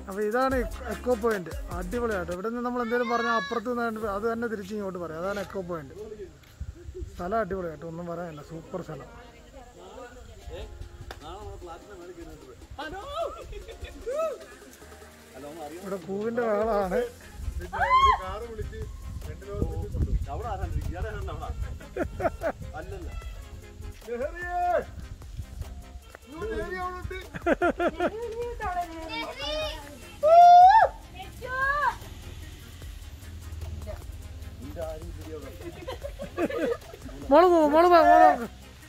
അപ്പോൾ ഇതാണ് echo point അടിപൊളിയായിട്ട് ഇവിടെ നിന്ന് നമ്മൾ എന്തെങ്കിലും പറഞ്ഞാൽ അപ്പുറത്ത് നിന്ന് അത് തന്നെ തിരിച്ച് ഇങ്ങോട്ട് പറയാം അതാണ് എക്കോ പോയിന്റ് സ്ഥലം അടിപൊളിയായിട്ട് ഒന്നും പറയാനില്ല സൂപ്പർ സ്ഥലം ഇവിടെ പൂവിന്റെ ബഹളമാണ് കാറ് വിളിച്ച് രണ്ട് ലോകത്തേക്ക് കൊണ്ടുപോകും അവിടെ ആരാണ്ട് ഇയാളെ ആരാണ്ട് അവിടെ അല്ലല്ല നെഹ്റിയേ! ഇങ്ങ് നെഹ്റി അവിടെ ഉണ്ട്. മോള് പോ മോള് പോ മോള് പോ.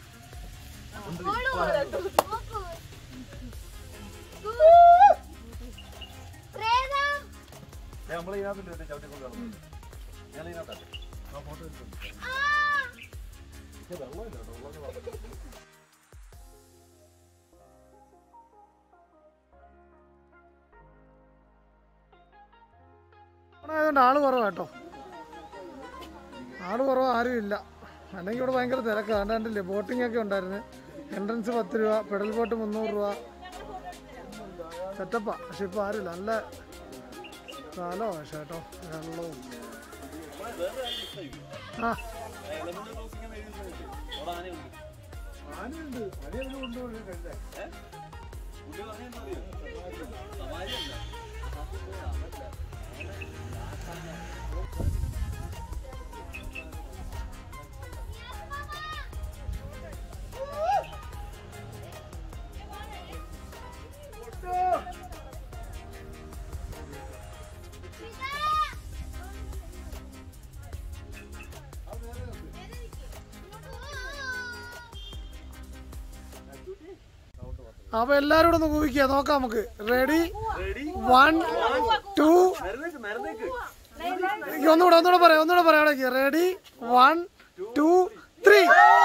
നമ്മളെ ഇതിനകത്ത് ചവിട്ടി കൊണ്ട് നടന്നത് ഞാൻ ഇതിനകത്തല്ലേ ആ ഫോട്ടോ എടുത്തു വെള്ളമില്ല കേട്ടോ ഉള്ളത് വെള്ളം. ആയതുകൊണ്ട് ആള് കുറവാ കേട്ടോ ആള് കുറവ് ആരും ഇല്ല അല്ലെങ്കിൽ ഇവിടെ ഭയങ്കര തിരക്കാണ് കണ്ടില്ലേ ബോട്ടിംഗ് ഒക്കെ ഉണ്ടായിരുന്നു എൻട്രൻസ് പത്ത് രൂപ പെഡൽ ബോട്ട് മുന്നൂറ് രൂപ സെറ്റപ്പാ പക്ഷെ ഇപ്പൊ ആരുമില്ല നല്ല സ്ഥലമാണ് പക്ഷേ കേട്ടോ വെള്ളവും ആ എലമെന്റ് ക്രോസിംഗ് എന്ന് എഴുതിയിട്ടുണ്ട്. അവിടെ ആനയുണ്ട്. ആനയുണ്ട്. ആനയെ അവര് കൊണ്ടുപോകുന്നത് കണ്ടേ? പുള്ളി പറയുന്നത് അറിയോ? സവാരിയല്ല. അതല്ല. അപ്പൊ എല്ലാരും കൂടെ ഒന്ന് കൂവിക്കുക നോക്കാം നമുക്ക് റെഡി Ready? വൺ ടു മരുന്നേക്ക്, മരുന്നേക്ക്. ഒന്നുകൂടെ ഒന്നുകൂടെ പറയാം ഒന്നുകൂടെ പറയാം റെഡി വൺ ടു ത്രീ